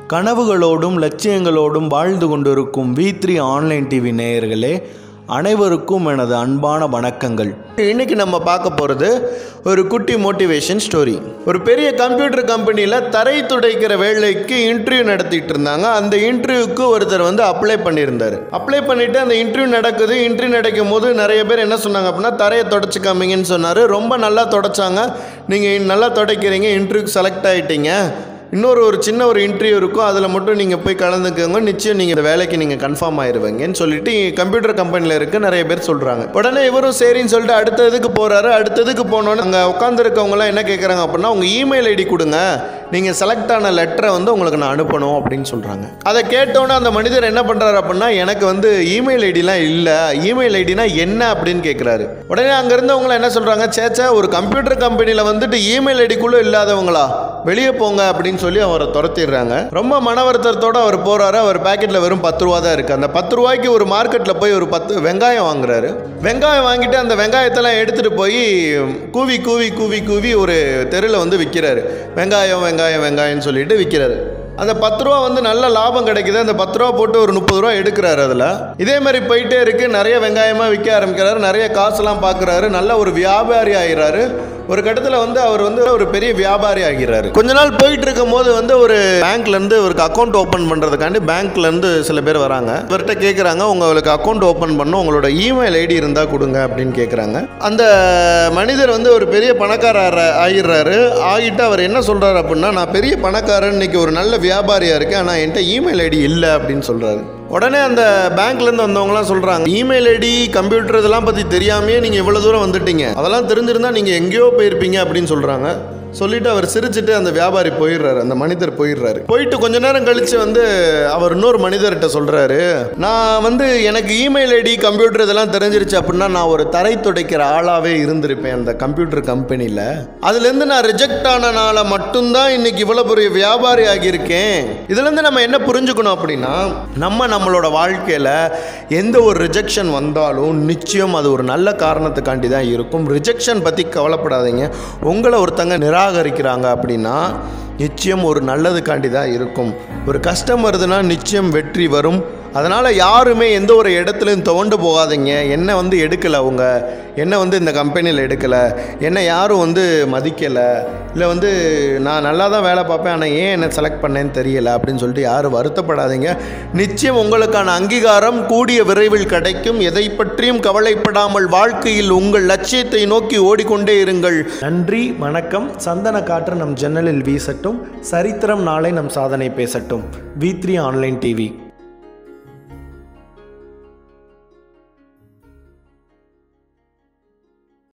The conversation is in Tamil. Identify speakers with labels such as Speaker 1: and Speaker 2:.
Speaker 1: கனவுகளோடும் லட்சியங்களோடும் வாழ்ந்து கொண்டிருக்கும் வி த்ரீ ஆன்லைன் டிவி நேயர்களே அனைவருக்கும் எனது அன்பான வணக்கங்கள் இன்னைக்கு நம்ம பார்க்க போகிறது ஒரு குட்டி மோட்டிவேஷன் ஸ்டோரி ஒரு பெரிய கம்ப்யூட்டர் கம்பெனியில் தரை துடைக்கிற வேலைக்கு இன்டர்வியூ நடத்திட்டு இருந்தாங்க அந்த இன்டர்வியூக்கு ஒருத்தர் வந்து அப்ளை பண்ணியிருந்தார் அப்ளை பண்ணிவிட்டு அந்த இன்டர்வியூ நடக்குது இன்டர்வியூ நடக்கும் போது நிறைய பேர் என்ன சொன்னாங்க அப்படின்னா தரையை தொடச்சி காமிங்கன்னு சொன்னார் ரொம்ப நல்லா தொடச்சாங்க நீங்கள் நல்லா துடைக்கிறீங்க இன்டர்வியூக்கு செலக்ட் ஆகிட்டீங்க இன்னொரு ஒரு சின்ன ஒரு இன்டர்வியூ இருக்கும் அதில் மட்டும் நீங்கள் போய் கலந்துக்கோங்க நிச்சயம் நீங்கள் இந்த வேலைக்கு நீங்கள் கன்ஃபார்ம் ஆயிருவீங்கன்னு சொல்லிட்டு கம்ப்யூட்டர் கம்பெனியில் இருக்க நிறைய பேர் சொல்கிறாங்க உடனே இவரும் சரின்னு சொல்லிட்டு அடுத்த இதுக்கு போகிறாரு அடுத்த இதுக்கு போனோன்னு அங்கே உட்காந்துருக்கவங்களாம் என்ன கேட்குறாங்க அப்படின்னா உங்கள் இமெயில் ஐடி கொடுங்க நீங்கள் செலக்ட் ஆன லெட்டரை வந்து உங்களுக்கு நான் அனுப்பணும் அப்படின்னு சொல்கிறாங்க அதை கேட்டோன்னே அந்த மனிதர் என்ன பண்ணுறாரு அப்படின்னா எனக்கு வந்து இமெயில் ஐடிலாம் இல்லை இமெயில் ஐடினா என்ன அப்படின்னு கேட்குறாரு உடனே அங்கே இருந்தவங்களாம் என்ன சொல்கிறாங்க சேச்சா ஒரு கம்ப்யூட்டர் கம்பெனியில் வந்துட்டு இமெயில் ஐடிக்குள்ளே இல்லாதவங்களா வெளியே போங்க அப்படின்னு சொல்லி அவரை துரத்திடுறாங்க ரொம்ப மன வருத்தத்தோட அவர் போறாரு அவர் பாக்கெட்ல வெறும் பத்து ரூபா தான் இருக்கு அந்த பத்து ரூபாய்க்கு ஒரு மார்க்கெட்ல போய் ஒரு பத்து வெங்காயம் வாங்குறாரு வெங்காயம் வாங்கிட்டு அந்த வெங்காயத்தெல்லாம் எடுத்துட்டு போய் கூவி கூவி கூவி கூவி ஒரு தெருவில் வந்து விற்கிறாரு வெங்காயம் வெங்காயம் வெங்காயம்னு சொல்லிட்டு விற்கிறாரு அந்த பத்து ரூபா வந்து நல்ல லாபம் கிடைக்குது அந்த பத்து ரூபா போட்டு ஒரு முப்பது ரூபா எடுக்கிறாரு அதில் இதே மாதிரி போயிட்டே இருக்கு நிறைய வெங்காயமாக விற்க ஆரம்பிக்கிறாரு நிறைய காசுலாம் பார்க்குறாரு நல்ல ஒரு வியாபாரி ஆகிறாரு ஒரு கட்டத்தில் வந்து அவர் வந்து ஒரு பெரிய வியாபாரி ஆகிறாரு கொஞ்ச நாள் போயிட்டு இருக்கும் போது வந்து ஒரு பேங்க்ல இருந்து இவருக்கு அக்கௌண்ட் ஓப்பன் பண்றதுக்காண்டி பேங்க்ல இருந்து சில பேர் வராங்க இவர்கிட்ட கேட்குறாங்க உங்களுக்கு அக்கௌண்ட் ஓப்பன் பண்ண உங்களோட இமெயில் ஐடி இருந்தா கொடுங்க அப்படின்னு கேட்குறாங்க அந்த மனிதர் வந்து ஒரு பெரிய பணக்காரர் ஆகிடுறாரு ஆகிட்டு அவர் என்ன சொல்றாரு அப்படின்னா நான் பெரிய பணக்காரன் இன்னைக்கு ஒரு நல்ல வியாபாரியா இருக்கேன் ஆனால் என்கிட்ட இமெயில் ஐடி இல்லை அப்படின்னு சொல்றாரு உடனே அந்த பேங்க்லேருந்து வந்தவங்கலாம் சொல்கிறாங்க இமெயில் ஐடி கம்ப்யூட்டர் இதெல்லாம் பற்றி தெரியாமையே நீங்கள் இவ்வளோ தூரம் வந்துட்டீங்க அதெல்லாம் தெரிஞ்சிருந்தா நீங்கள் எங்கேயோ போயிருப்பீங்க அப்படின்னு சொல்கிறாங்க சொல்லிட்டு அவர் சிரிச்சிட்டு அந்த வியாபாரி போயிடுறாரு அந்த மனிதர் போயிடுறாரு போயிட்டு கொஞ்ச நேரம் கழிச்சு வந்து அவர் இன்னொரு மனிதர்கிட்ட சொல்றாரு நான் வந்து எனக்கு இமெயில் ஐடி கம்ப்யூட்டர் இதெல்லாம் தெரிஞ்சிருச்சு அப்படின்னா நான் ஒரு தரை துடைக்கிற ஆளாவே இருந்திருப்பேன் அந்த கம்ப்யூட்டர் கம்பெனியில் அதுலேருந்து நான் ரிஜெக்ட் ஆனனால மட்டும்தான் இன்னைக்கு இவ்வளோ பெரிய வியாபாரி ஆகியிருக்கேன் இதுலேருந்து நம்ம என்ன புரிஞ்சுக்கணும் அப்படின்னா நம்ம நம்மளோட வாழ்க்கையில் எந்த ஒரு ரிஜெக்ஷன் வந்தாலும் நிச்சயம் அது ஒரு நல்ல காரணத்துக்காண்டி தான் இருக்கும் ரிஜெக்ஷன் பற்றி கவலைப்படாதீங்க உங்களை ஒருத்தங்க நிராகரிக்கிறாங்க அப்படின்னா நிச்சயம் ஒரு நல்லதுக்காண்டி தான் இருக்கும் ஒரு கஷ்டம் வருதுன்னா நிச்சயம் வெற்றி வரும் அதனால் யாருமே எந்த ஒரு இடத்துலையும் துவண்டு போகாதீங்க என்னை வந்து எடுக்கலை அவங்க என்னை வந்து இந்த கம்பெனியில் எடுக்கலை என்னை யாரும் வந்து மதிக்கலை இல்லை வந்து நான் நல்லா தான் வேலை பார்ப்பேன் ஆனால் ஏன் என்னை செலக்ட் பண்ணேன்னு தெரியலை அப்படின்னு சொல்லிட்டு யாரும் வருத்தப்படாதீங்க நிச்சயம் உங்களுக்கான அங்கீகாரம் கூடிய விரைவில் கிடைக்கும் எதை பற்றியும் கவலைப்படாமல் வாழ்க்கையில் உங்கள் லட்சியத்தை நோக்கி ஓடிக்கொண்டே இருங்கள் நன்றி வணக்கம் சந்தன காற்று நம் ஜன்னலில் வீசட்டும் சரித்திரம் நாளை நம் சாதனை பேசட்டும் வி த்ரீ ஆன்லைன் டிவி